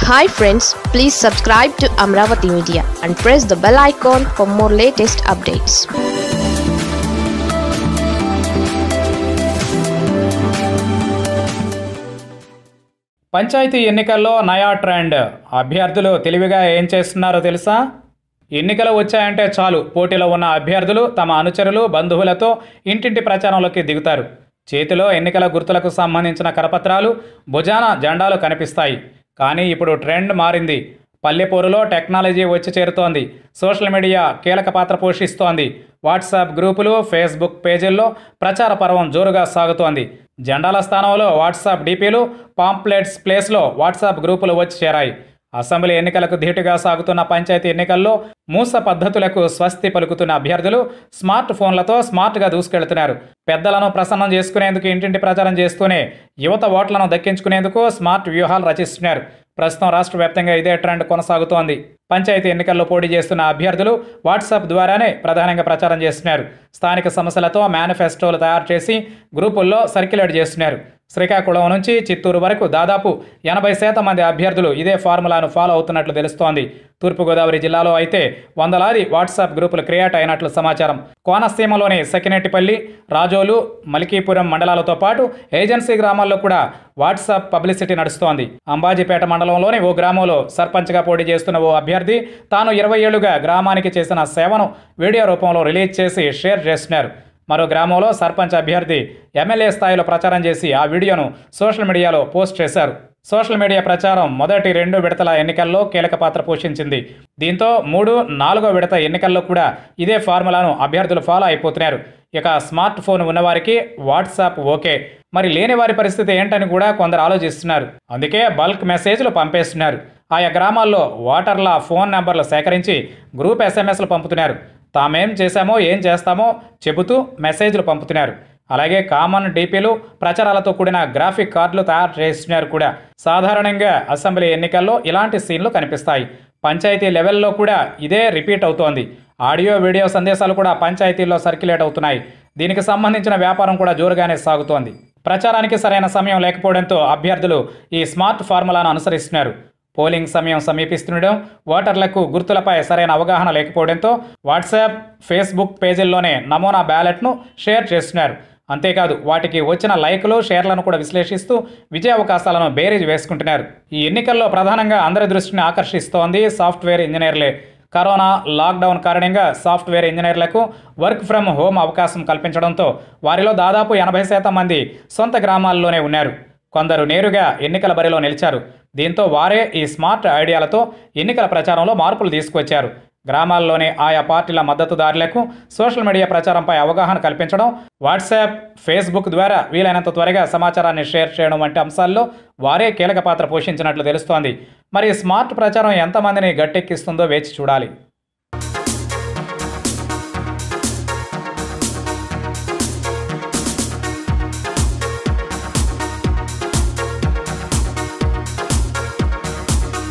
hi friends please subscribe to Amaravati media and press the bell icon for more latest updates panchayat ఎన్నికల్లో నయా trend అభ్యర్థులు తెలివిగా ఏం చేస్తున్నారో తెలుసా ఎన్నికలు వచ్చాయంటే చాలు పోటీలో ఉన్న అభ్యర్థులు తమ అనుచరులు బంధువులతో ఇంటింటి ప్రచారంలోకి దిగుతారు చేతిలో ఎన్నికల గుర్తులకు సంబంధించిన కరపత్రాలు భుజాన జెండాలు కనిపిస్తాయి కానీ ఇప్పుడు ట్రెండ్ మారింది పల్లెపూరులో టెక్నాలజీ వచ్చి చేరుతోంది సోషల్ మీడియా కీలక పాత్ర పోషిస్తోంది వాట్సాప్ గ్రూపులు ఫేస్బుక్ పేజీల్లో ప్రచార పర్వం జోరుగా సాగుతోంది జెండాల స్థానంలో వాట్సాప్ డీపీలు పాంప్లెట్స్ ప్లేస్లో వాట్సాప్ గ్రూపులు వచ్చి చేరాయి అసెంబ్లీ ఎన్నికలకు ధీటుగా సాగుతున్న పంచాయతీ ఎన్నికల్లో మూస పద్ధతులకు స్వస్తి పలుకుతున్న అభ్యర్థులు స్మార్ట్ ఫోన్లతో స్మార్ట్గా దూసుకెళ్తున్నారు పెద్దలను ప్రసన్నం చేసుకునేందుకు ఇంటింటి ప్రచారం చేస్తూనే యువత ఓట్లను దక్కించుకునేందుకు స్మార్ట్ వ్యూహాలు రచిస్తున్నారు ప్రస్తుతం రాష్ట్ర వ్యాప్తంగా ఇదే ట్రెండ్ కొనసాగుతోంది పంచాయతీ ఎన్నికల్లో పోటీ చేస్తున్న అభ్యర్థులు వాట్సాప్ ద్వారానే ప్రధానంగా ప్రచారం చేస్తున్నారు స్థానిక సమస్యలతో మేనిఫెస్టోలు తయారు చేసి గ్రూపుల్లో సర్క్యులేట్ చేస్తున్నారు శ్రీకాకుళం నుంచి చిత్తూరు వరకు దాదాపు ఎనభై శాతం మంది అభ్యర్థులు ఇదే ఫార్ములాను ఫాలో అవుతున్నట్లు తెలుస్తోంది తూర్పుగోదావరి జిల్లాలో అయితే వందలాది వాట్సాప్ గ్రూపులు క్రియేట్ అయినట్లు సమాచారం కోనసీమలోని సకినేటిపల్లి రాజోలు మలికీపురం మండలాలతో పాటు ఏజెన్సీ గ్రామాల్లో కూడా వాట్సాప్ పబ్లిసిటీ నడుస్తోంది అంబాజీపేట మండలంలోని ఓ గ్రామంలో సర్పంచ్గా పోటీ చేస్తున్న ఓ అభ్యర్థి తాను ఇరవై ఏళ్లుగా గ్రామానికి చేసిన సేవను వీడియో రూపంలో రిలీజ్ చేసి షేర్ చేస్తున్నారు మరో గ్రామంలో సర్పంచ్ అభ్యర్థి ఎమ్మెల్యే స్థాయిలో ప్రచారం చేసి ఆ వీడియోను సోషల్ మీడియాలో పోస్ట్ చేశారు సోషల్ మీడియా ప్రచారం మొదటి రెండు విడతల ఎన్నికల్లో కీలక పాత్ర పోషించింది దీంతో మూడు నాలుగో విడత ఎన్నికల్లో కూడా ఇదే ఫార్ములాను అభ్యర్థులు ఫాలో అయిపోతున్నారు ఇక స్మార్ట్ ఫోన్ ఉన్నవారికి వాట్సాప్ ఓకే మరి లేని వారి పరిస్థితి ఏంటని కూడా కొందరు ఆలోచిస్తున్నారు అందుకే బల్క్ మెసేజ్లు పంపేస్తున్నారు ఆయా గ్రామాల్లో ఓటర్ల ఫోన్ నెంబర్లు సేకరించి గ్రూప్ ఎస్ఎంఎస్లు పంపుతున్నారు తామేం చేశామో ఏం చేస్తామో చెబుతూ మెసేజ్లు పంపుతున్నారు అలాగే కామన్ డీపీలు ప్రచారాలతో కూడిన గ్రాఫిక్ కార్డులు తయారు చేస్తున్నారు కూడా సాధారణంగా అసెంబ్లీ ఎన్నికల్లో ఇలాంటి సీన్లు కనిపిస్తాయి పంచాయతీ లెవెల్లో కూడా ఇదే రిపీట్ అవుతోంది ఆడియో వీడియో సందేశాలు కూడా పంచాయతీల్లో సర్క్యులేట్ అవుతున్నాయి దీనికి సంబంధించిన వ్యాపారం కూడా జోరుగానే సాగుతోంది ప్రచారానికి సరైన సమయం లేకపోవడంతో అభ్యర్థులు ఈ స్మార్ట్ ఫార్ములాను అనుసరిస్తున్నారు పోలింగ్ సమయం సమీపిస్తుండడం ఓటర్లకు గుర్తులపై సరైన అవగాహన లేకపోవడంతో వాట్సాప్ ఫేస్బుక్ పేజీల్లోనే నమూనా బ్యాలెట్ను షేర్ చేస్తున్నారు అంతేకాదు వాటికి వచ్చిన లైకులు షేర్లను కూడా విశ్లేషిస్తూ విజయ అవకాశాలను బేరీజ్ వేసుకుంటున్నారు ఈ ఎన్నికల్లో ప్రధానంగా అందరి దృష్టిని ఆకర్షిస్తోంది సాఫ్ట్వేర్ ఇంజనీర్లే కరోనా లాక్డౌన్ కారణంగా సాఫ్ట్వేర్ ఇంజనీర్లకు వర్క్ ఫ్రమ్ హోమ్ అవకాశం కల్పించడంతో వారిలో దాదాపు ఎనభై శాతం మంది సొంత గ్రామాల్లోనే ఉన్నారు కొందరు నేరుగా ఎన్నికల బరిలో నిలిచారు దీంతో వారే ఈ స్మార్ట్ ఐడియాలతో ఎన్నికల ప్రచారంలో మార్పులు తీసుకొచ్చారు గ్రామాల్లోని ఆయా పార్టీల మద్దతుదారులకు సోషల్ మీడియా ప్రచారంపై అవగాహన కల్పించడం వాట్సాప్ ఫేస్బుక్ ద్వారా వీలైనంత త్వరగా సమాచారాన్ని షేర్ చేయడం వంటి అంశాల్లో వారే కీలక పాత్ర పోషించినట్లు తెలుస్తోంది మరి స్మార్ట్ ప్రచారం ఎంతమందిని గట్టెక్కిస్తుందో వేచి చూడాలి